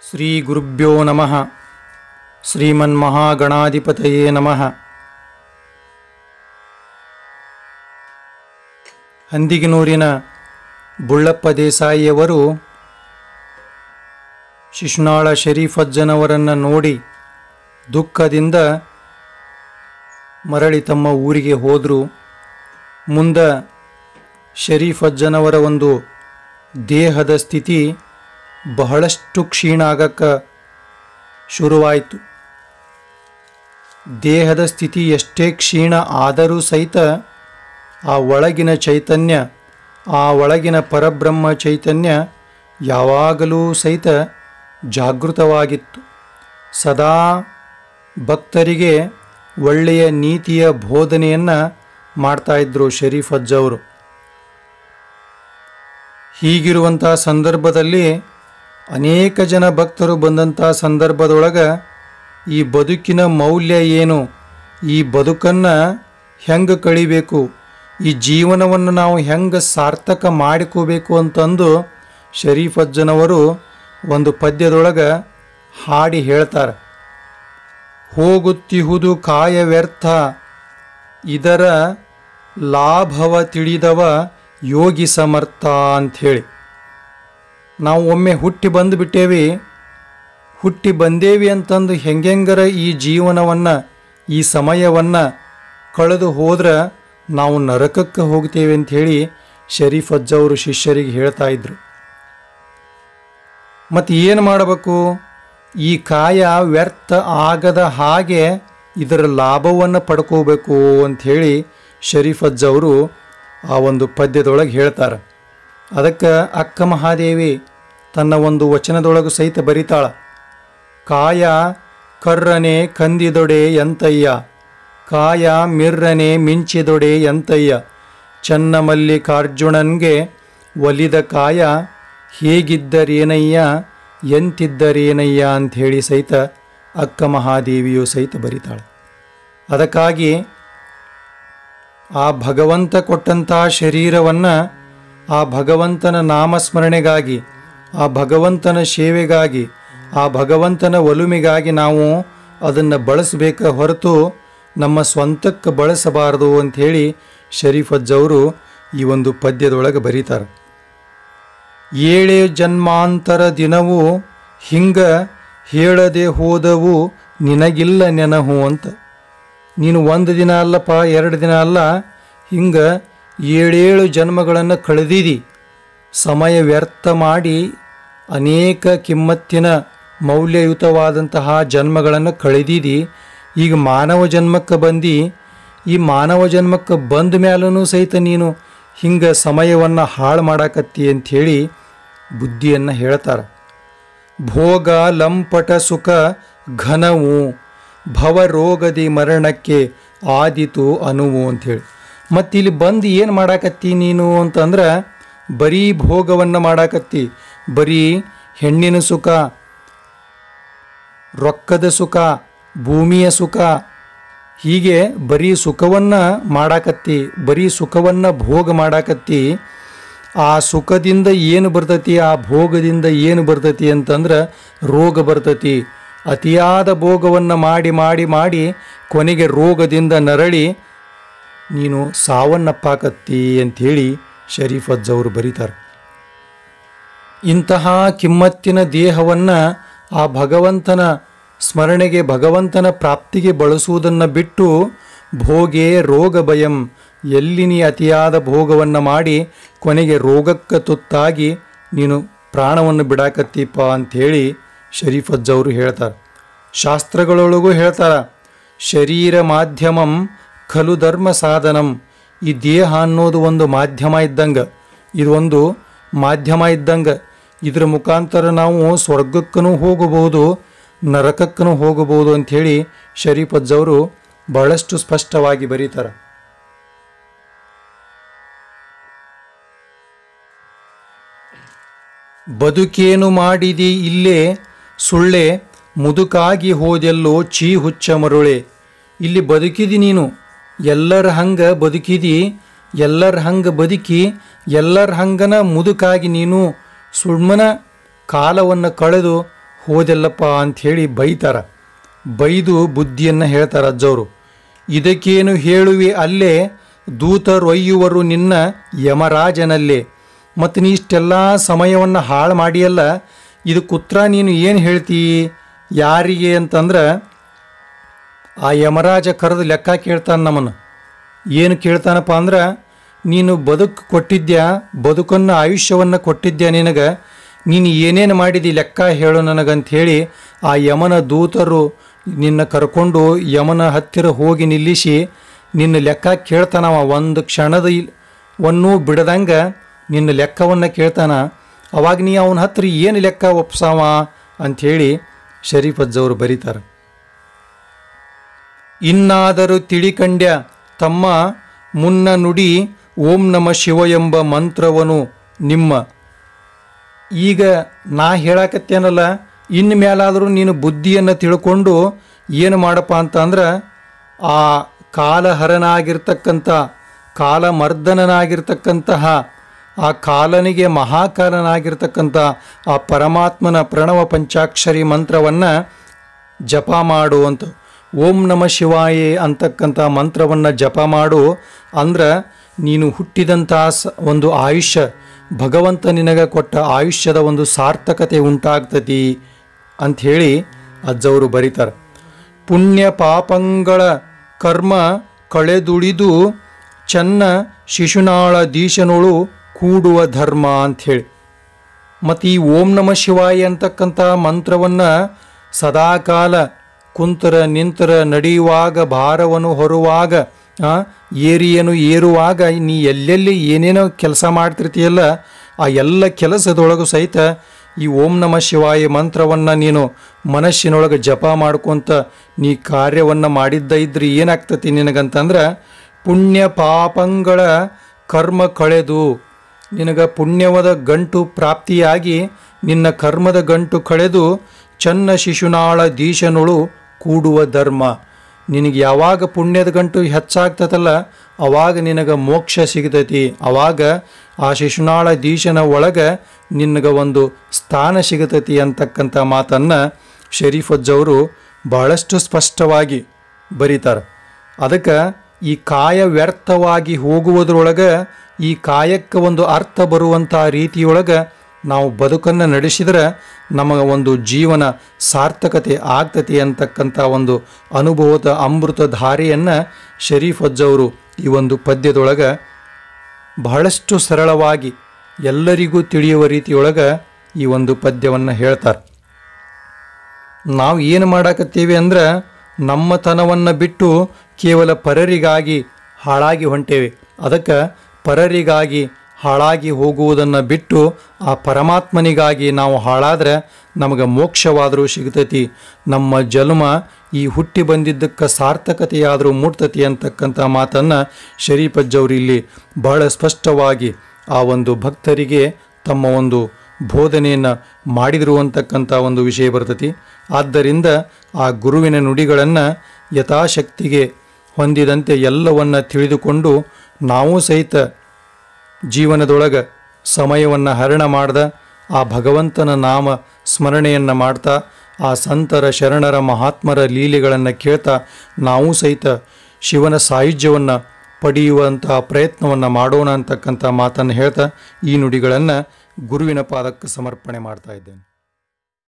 ಶ್ರೀ ಗುರುಭ್ಯೋ ನಮಃ ಶ್ರೀಮನ್ಮಹಾಗಣಾಧಿಪತಯೇ ನಮಃ ಹಂದಿಗಿನೂರಿನ ಬುಳ್ಳಪ್ಪ ದೇಸಾಯಿಯವರು ಶಿಶುನಾಳ ಶರೀಫಜ್ಜನವರನ್ನು ನೋಡಿ ದುಃಖದಿಂದ ಮರಳಿ ತಮ್ಮ ಊರಿಗೆ ಹೋದರು ಮುಂದೆ ಶರೀಫಜ್ಜನವರ ಒಂದು ದೇಹದ ಸ್ಥಿತಿ ಬಹಳಷ್ಟು ಕ್ಷೀಣ ಆಗಕ್ಕೆ ಶುರುವಾಯಿತು ದೇಹದ ಸ್ಥಿತಿ ಎಷ್ಟೇ ಕ್ಷೀಣ ಆದರೂ ಸಹಿತ ಆ ಒಳಗಿನ ಚೈತನ್ಯ ಆ ಒಳಗಿನ ಪರಬ್ರಹ್ಮ ಚೈತನ್ಯ ಯಾವಾಗಲೂ ಸಹಿತ ಜಾಗೃತವಾಗಿತ್ತು ಸದಾ ಭಕ್ತರಿಗೆ ಒಳ್ಳೆಯ ನೀತಿಯ ಬೋಧನೆಯನ್ನು ಮಾಡ್ತಾಯಿದ್ರು ಶರೀಫ್ ಅಜ್ಜವರು ಹೀಗಿರುವಂಥ ಸಂದರ್ಭದಲ್ಲಿ ಅನೇಕ ಜನ ಭಕ್ತರು ಬಂದಂಥ ಸಂದರ್ಭದೊಳಗೆ ಈ ಬದುಕಿನ ಮೌಲ್ಯ ಏನು ಈ ಬದುಕನ್ನು ಹೆಂಗೆ ಕಳಿಬೇಕು ಈ ಜೀವನವನ್ನು ನಾವು ಹೆಂಗೆ ಸಾರ್ಥಕ ಮಾಡಿಕೋಬೇಕು ಅಂತಂದು ಶರೀಫ್ ಅಜ್ಜನವರು ಒಂದು ಪದ್ಯದೊಳಗೆ ಹಾಡಿ ಹೇಳ್ತಾರೆ ಹೋಗುತ್ತಿಹುದು ಕಾಯ ವ್ಯರ್ಥ ಇದರ ಲಾಭವ ತಿಳಿದವ ಯೋಗಿ ಸಮರ್ಥ ಅಂಥೇಳಿ ನಾವು ಒಮ್ಮೆ ಹುಟ್ಟಿ ಬಂದುಬಿಟ್ಟೇವಿ ಹುಟ್ಟಿ ಬಂದೇವಿ ಅಂತಂದು ಹೆಂಗೆಂಗರ ಈ ಜೀವನವನ್ನು ಈ ಸಮಯವನ್ನು ಕಳೆದು ಹೋದ್ರೆ ನಾವು ನರಕಕ್ಕೆ ಹೋಗ್ತೇವೆ ಅಂಥೇಳಿ ಶರೀಫ್ ಅಜ್ಜವರು ಶಿಷ್ಯರಿಗೆ ಹೇಳ್ತಾ ಇದ್ರು ಮತ್ತು ಏನು ಮಾಡಬೇಕು ಈ ಕಾಯ ವ್ಯರ್ಥ ಆಗದ ಹಾಗೆ ಇದರ ಲಾಭವನ್ನು ಪಡ್ಕೋಬೇಕು ಅಂಥೇಳಿ ಶರೀಫ್ ಅಜ್ಜವರು ಆ ಒಂದು ಪದ್ಯದೊಳಗೆ ಹೇಳ್ತಾರೆ ಅದಕ್ಕೆ ಅಕ್ಕ ಮಹಾದೇವಿ ತನ್ನ ಒಂದು ವಚನದೊಳಗೂ ಸಹಿತ ಬರಿತಾಳ ಕಾಯ ಕರ್ರನೆ ಕಂದಿದೊಡೆ ಎಂತಯ್ಯ ಕಾಯ ಮಿರ್ರನೆ ಮಿಂಚಿದೊಡೆ ಎಂತಯ್ಯ ಚನ್ನಮಲ್ಲಿಕಾರ್ಜುನನ್ಗೆ ಒಲಿದ ಕಾಯ ಹೇಗಿದ್ದರೇನಯ್ಯ ಎಂತಿದ್ದರೇನಯ್ಯ ಅಂಥೇಳಿ ಸಹಿತ ಅಕ್ಕ ಮಹಾದೇವಿಯು ಸಹಿತ ಬರಿತಾಳೆ ಅದಕ್ಕಾಗಿ ಆ ಭಗವಂತ ಕೊಟ್ಟಂಥ ಶರೀರವನ್ನು ಆ ಭಗವಂತನ ನಾಮಸ್ಮರಣೆಗಾಗಿ ಆ ಭಗವಂತನ ಸೇವೆಗಾಗಿ ಆ ಭಗವಂತನ ಒಲುಮೆಗಾಗಿ ನಾವು ಅದನ್ನು ಬಳಸಬೇಕ ಹೊರತು ನಮ್ಮ ಸ್ವಂತಕ್ಕೆ ಬಳಸಬಾರದು ಅಂಥೇಳಿ ಶರೀಫ್ ಅಜ್ಜವರು ಈ ಒಂದು ಪದ್ಯದೊಳಗೆ ಬರೀತಾರೆ ಏಳೇ ಜನ್ಮಾಂತರ ದಿನವೂ ಹಿಂಗ ಹೇಳದೆ ಹೋದವು ನಿನಗಿಲ್ಲ ನೆನಹು ಅಂತ ನೀನು ಒಂದು ದಿನ ಅಲ್ಲಪ್ಪ ಎರಡು ದಿನ ಅಲ್ಲ ಹಿಂಗೆ ಏಳೇಳು ಜನ್ಮಗಳನ್ನು ಕಳೆದಿದಿ ಸಮಯ ವ್ಯರ್ಥ ಮಾಡಿ ಅನೇಕ ಕಿಮ್ಮತ್ತಿನ ಮೌಲ್ಯಯುತವಾದಂತಹ ಜನ್ಮಗಳನ್ನು ಕಳೆದಿದಿ ಈಗ ಮಾನವ ಜನ್ಮಕ್ಕೆ ಬಂದು ಈ ಮಾನವ ಜನ್ಮಕ್ಕೆ ಬಂದ ಮೇಲೂ ಸಹಿತ ನೀನು ಹಿಂಗೆ ಸಮಯವನ್ನು ಹಾಳು ಮಾಡಾಕತ್ತಿ ಅಂಥೇಳಿ ಬುದ್ಧಿಯನ್ನು ಹೇಳ್ತಾರೆ ಭೋಗ ಲಂಪಟ ಸುಖ ಘನವು ಭವರೋಗದಿ ಮರಣಕ್ಕೆ ಆದಿತು ಅನುವು ಅಂಥೇಳಿ ಮತ್ತು ಇಲ್ಲಿ ಬಂದು ಏನು ಮಾಡಾಕತ್ತಿ ನೀನು ಅಂತಂದ್ರೆ ಬರೀ ಭೋಗವನ್ನು ಮಾಡಾಕತ್ತಿ ಬರೀ ಹೆಣ್ಣಿನ ಸುಖ ರೊಕ್ಕದ ಸುಖ ಭೂಮಿಯ ಸುಖ ಹೀಗೆ ಬರೀ ಸುಖವನ್ನು ಮಾಡಾಕತ್ತಿ ಬರೀ ಸುಖವನ್ನು ಭೋಗ ಮಾಡಾಕತ್ತಿ ಆ ಸುಖದಿಂದ ಏನು ಬರ್ತತಿ ಆ ಭೋಗದಿಂದ ಏನು ಬರ್ತತಿ ಅಂತಂದ್ರೆ ರೋಗ ಬರ್ತತಿ ಅತಿಯಾದ ಭೋಗವನ್ನು ಮಾಡಿ ಮಾಡಿ ಮಾಡಿ ಕೊನೆಗೆ ರೋಗದಿಂದ ನರಳಿ ನೀನು ಸಾವನ್ನಪ್ಪಾಕತ್ತಿ ಅಂಥೇಳಿ ಶರೀಫ್ ಅಜ್ಜವರು ಬರೀತಾರೆ ಇಂತಹ ಕಿಮ್ಮತ್ತಿನ ದೇಹವನ್ನು ಆ ಭಗವಂತನ ಸ್ಮರಣೆಗೆ ಭಗವಂತನ ಪ್ರಾಪ್ತಿಗೆ ಬಳಸುವುದನ್ನು ಬಿಟ್ಟು ಭೋಗೆ ರೋಗ ಭಯಂ ಎಲ್ಲಿ ನೀ ಅತಿಯಾದ ಭೋಗವನ್ನು ಮಾಡಿ ಕೊನೆಗೆ ರೋಗಕ್ಕೆ ತುತ್ತಾಗಿ ನೀನು ಪ್ರಾಣವನ್ನು ಬಿಡಾಕತ್ತೀಪ ಅಂಥೇಳಿ ಶರೀಫ್ ಅಜ್ಜವರು ಹೇಳ್ತಾರೆ ಶಾಸ್ತ್ರಗಳೊಳಗೂ ಹೇಳ್ತಾರೆ ಶರೀರ ಮಾಧ್ಯಮಂ ಖಲು ಧರ್ಮ ಸಾಧನಂ ಈ ದೇಹ ಅನ್ನೋದು ಒಂದು ಮಾಧ್ಯಮ ಇದ್ದಂಗೆ ಇದೊಂದು ಮಾಧ್ಯಮ ಇದ್ದಂಗೆ ಇದರ ಮುಖಾಂತರ ನಾವು ಸ್ವರ್ಗಕ್ಕೂ ಹೋಗಬಹುದು ನರಕಕ್ಕೂ ಹೋಗಬಹುದು ಅಂಥೇಳಿ ಶರೀಫ್ ಅಜ್ಜವರು ಬಹಳಷ್ಟು ಸ್ಪಷ್ಟವಾಗಿ ಬರೀತಾರೆ ಬದುಕೇನು ಮಾಡಿದಿ ಇಲ್ಲೇ ಸುಳ್ಳೆ ಮುದುಕಾಗಿ ಹೋದೆಲ್ಲೋ ಚೀ ಹುಚ್ಚ ಮರುಳೆ ಇಲ್ಲಿ ಬದುಕಿದಿ ನೀನು ಎಲ್ಲರ ಹಂಗ ಬದುಕಿದಿ ಎಲ್ಲರ ಹಂಗ ಬದುಕಿ ಎಲ್ಲರ ಹಂಗನ ಮುದುಕಾಗಿ ನೀನು ಸುಮ್ಮನ ಕಾಲವನ್ನು ಕಳೆದು ಹೋದೆಲ್ಲಪ್ಪ ಅಂಥೇಳಿ ಬೈತಾರ ಬೈದು ಬುದ್ಧಿಯನ್ನು ಹೇಳ್ತಾರೆ ಅಜ್ಜವರು ಇದಕ್ಕೇನು ಹೇಳುವಿ ಅಲ್ಲೇ ದೂತರೊಯ್ಯುವರು ನಿನ್ನ ಯಮರಾಜನಲ್ಲೇ ಮತ್ತು ನೀ ಇಷ್ಟೆಲ್ಲ ಸಮಯವನ್ನು ಹಾಳು ಮಾಡಿಯಲ್ಲ ಇದಕ್ಕೆ ಉತ್ತರ ನೀನು ಏನು ಹೇಳ್ತೀ ಯಾರಿಗೆ ಅಂತಂದ್ರೆ ಆ ಯಮರಾಜ ಕರೆದು ಲೆಕ್ಕ ಕೇಳ್ತಾನೆ ನಮ್ಮನ್ನು ಏನು ಕೇಳ್ತಾನಪ್ಪ ಅಂದ್ರೆ ನೀನು ಬದುಕು ಕೊಟ್ಟಿದ್ಯಾ ಬದುಕನ್ನು ಆಯುಷ್ಯವನ್ನು ಕೊಟ್ಟಿದ್ಯಾ ನಿನಗೆ ನೀನು ಏನೇನು ಮಾಡಿದಿ ಲೆಕ್ಕ ಹೇಳು ನನಗಂತ ಹೇಳಿ ಆ ಯಮನ ದೂತರು ನಿನ್ನ ಕರ್ಕೊಂಡು ಯಮನ ಹತ್ತಿರ ಹೋಗಿ ನಿಲ್ಲಿಸಿ ನಿನ್ನ ಲೆಕ್ಕ ಕೇಳ್ತಾನವ ಒಂದು ಕ್ಷಣದ ಇಲ್ ಒನ್ನೂ ಬಿಡದಂಗೆ ನಿನ್ನ ಲೆಕ್ಕವನ್ನು ಕೇಳ್ತಾನ ಅವಾಗ ನೀ ಅವನ ಹತ್ರ ಏನು ಲೆಕ್ಕ ಒಪ್ಸಾವ ಅಂಥೇಳಿ ಶರೀಫ್ ಅಜ್ಜವರು ಬರೀತಾರೆ ಇನ್ನಾದರೂ ತಿಳಿಕಂಡ್ಯ ತಮ್ಮ ಮುನ್ನ ನುಡಿ ಓಂ ನಮ ಶಿವ ಎಂಬ ಮಂತ್ರವನು ನಿಮ್ಮ ಈಗ ನಾ ಹೇಳಾಕತ್ತೇನಲ್ಲ ಇನ್ನು ಮೇಲಾದರೂ ನೀನು ಬುದ್ಧಿಯನ್ನು ತಿಳ್ಕೊಂಡು ಏನು ಮಾಡಪ್ಪ ಅಂತ ಅಂದ್ರೆ ಆ ಕಾಲಹರನಾಗಿರ್ತಕ್ಕಂಥ ಕಾಲಮರ್ದನನಾಗಿರ್ತಕ್ಕಂತಹ ಆ ಕಾಲನಿಗೆ ಮಹಾಕಾಲನಾಗಿರ್ತಕ್ಕಂಥ ಆ ಪರಮಾತ್ಮನ ಪ್ರಣವ ಪಂಚಾಕ್ಷರಿ ಮಂತ್ರವನ್ನು ಜಪ ಮಾಡು ಅಂತ ಓಂ ನಮ ಶಿವಾಯೇ ಅಂತಕ್ಕಂಥ ಮಂತ್ರವನ್ನು ಜಪ ಮಾಡು ಅಂದ್ರೆ ನೀನು ಹುಟ್ಟಿದಂಥ ಸ ಒಂದು ಆಯುಷ್ಯ ಭಗವಂತ ನಿನಗೆ ಕೊಟ್ಟ ಆಯುಷ್ಯದ ಒಂದು ಸಾರ್ಥಕತೆ ಉಂಟಾಗ್ತತಿ ಅಂಥೇಳಿ ಅಜ್ಜವರು ಬರೀತಾರೆ ಪುಣ್ಯ ಪಾಪಂಗಳ ಕರ್ಮ ಕಳೆದುಳಿದು ಚೆನ್ನ ಶಿಶುನಾಳ ದೀಶನೊಳು ಕೂಡುವ ಧರ್ಮ ಅಂಥೇಳಿ ಮತ್ತು ಈ ಓಂ ನಮ ಶಿವಾಯ ಅಂತಕ್ಕಂಥ ಮಂತ್ರವನ್ನು ಸದಾಕಾಲ ಕುಂತರ ನಿಂತರ ನಡೆಯುವಾಗ ಭಾರವನ್ನು ಹೊರುವಾಗ ಆ, ಏರಿಯನ್ನು ಏರುವಾಗ ನೀ ಎಲ್ಲೆಲ್ಲಿ ಏನೇನೋ ಕೆಲಸ ಮಾಡ್ತಿರ್ತೀಯಲ್ಲ ಆ ಎಲ್ಲ ಕೆಲಸದೊಳಗೂ ಸಹಿತ ಈ ಓಂ ನಮ ಶಿವಾಯ ಮಂತ್ರವನ್ನು ನೀನು ಮನಸ್ಸಿನೊಳಗೆ ಜಪ ಮಾಡ್ಕೊತ ನೀ ಕಾರ್ಯವನ್ನು ಮಾಡಿದ್ದ ಇದ್ರೆ ಏನಾಗ್ತತಿ ನಿನಗಂತಂದ್ರೆ ಪುಣ್ಯ ಪಾಪಂಗಳ ಕರ್ಮ ಕಳೆದು ನಿನಗ ಪುಣ್ಯವದ ಗಂಟು ಪ್ರಾಪ್ತಿಯಾಗಿ ನಿನ್ನ ಕರ್ಮದ ಗಂಟು ಕಳೆದು ಚನ್ನ ಶಿಶುನಾಳ ದೀಶನುಳು ಕೂಡುವ ಧರ್ಮ ನಿನಗೆ ಯಾವಾಗ ಪುಣ್ಯದ ಗಂಟು ಹೆಚ್ಚಾಗ್ತದಲ್ಲ ಅವಾಗ ನಿನಗೆ ಮೋಕ್ಷ ಸಿಗ್ತೈತಿ ಅವಾಗ ಆ ಶಿಶುನಾಳ ದೀಶನ ಒಳಗೆ ನಿನಗೆ ಒಂದು ಸ್ಥಾನ ಸಿಗತೈತಿ ಅಂತಕ್ಕಂಥ ಮಾತನ್ನು ಶರೀಫ್ ಅಜ್ಜವರು ಬಹಳಷ್ಟು ಸ್ಪಷ್ಟವಾಗಿ ಬರೀತಾರೆ ಅದಕ್ಕೆ ಈ ಕಾಯ ವ್ಯರ್ಥವಾಗಿ ಹೋಗುವುದರೊಳಗೆ ಈ ಕಾಯಕ್ಕೆ ಒಂದು ಅರ್ಥ ಬರುವಂಥ ರೀತಿಯೊಳಗೆ ನಾವು ಬದುಕನ್ನು ನಡೆಸಿದ್ರೆ ನಮಗೆ ಒಂದು ಜೀವನ ಸಾರ್ಥಕತೆ ಆಗ್ತತಿ ಅಂತಕ್ಕಂಥ ಒಂದು ಅನುಭವದ ಅಮೃತ ಧಾರೆಯನ್ನು ಶರೀಫ್ ಅಜ್ಜವರು ಈ ಒಂದು ಪದ್ಯದೊಳಗೆ ಬಹಳಷ್ಟು ಸರಳವಾಗಿ ಎಲ್ಲರಿಗೂ ತಿಳಿಯುವ ರೀತಿಯೊಳಗೆ ಈ ಒಂದು ಪದ್ಯವನ್ನು ಹೇಳ್ತಾರೆ ನಾವು ಏನು ಮಾಡಾಕತ್ತೀವಿ ಅಂದ್ರೆ ನಮ್ಮತನವನ್ನು ಬಿಟ್ಟು ಕೇವಲ ಪರರಿಗಾಗಿ ಹಾಳಾಗಿ ಹೊಂಟೇವೆ ಅದಕ್ಕೆ ಪರರಿಗಾಗಿ ಹಾಳಾಗಿ ಹೋಗುವುದನ್ನು ಬಿಟ್ಟು ಆ ಪರಮಾತ್ಮನಿಗಾಗಿ ನಾವು ಹಾಳಾದ್ರೆ ನಮಗೆ ಮೋಕ್ಷವಾದರೂ ಸಿಗ್ತೈತಿ ನಮ್ಮ ಜನ್ಮ ಈ ಹುಟ್ಟಿ ಬಂದಿದ್ದಕ್ಕೆ ಸಾರ್ಥಕತೆಯಾದರೂ ಮೂಡ್ತತಿ ಅಂತಕ್ಕಂಥ ಮಾತನ್ನು ಶರೀಫಜ್ಜವರು ಇಲ್ಲಿ ಬಹಳ ಸ್ಪಷ್ಟವಾಗಿ ಆ ಒಂದು ಭಕ್ತರಿಗೆ ತಮ್ಮ ಒಂದು ಬೋಧನೆಯನ್ನು ಮಾಡಿದರು ಅಂತಕ್ಕಂಥ ಒಂದು ವಿಷಯ ಬರ್ತತಿ ಆದ್ದರಿಂದ ಆ ಗುರುವಿನ ನುಡಿಗಳನ್ನು ಯಥಾಶಕ್ತಿಗೆ ಹೊಂದಿದಂತೆ ಎಲ್ಲವನ್ನ ತಿಳಿದುಕೊಂಡು ನಾವು ಸಹಿತ ಜೀವನದೊಳಗೆ ಸಮಯವನ್ನು ಹರಣ ಮಾಡ್ದ ಆ ಭಗವಂತನ ನಾಮ ಸ್ಮರಣೆಯನ್ನು ಮಾಡ್ತಾ ಆ ಸಂತರ ಶರಣರ ಮಹಾತ್ಮರ ಲೀಲೆಗಳನ್ನು ಕೇಳ್ತಾ ನಾವು ಸಹಿತ ಶಿವನ ಸಾಯುಜ್ಯವನ್ನು ಪಡೆಯುವಂತಹ ಪ್ರಯತ್ನವನ್ನು ಮಾಡೋಣ ಅಂತಕ್ಕಂಥ ಮಾತನ್ನು ಹೇಳ್ತಾ ಈ ನುಡಿಗಳನ್ನು ಗುರುವಿನ ಪಾದಕ್ಕೆ ಸಮರ್ಪಣೆ ಮಾಡ್ತಾ ಇದ್ದೇನೆ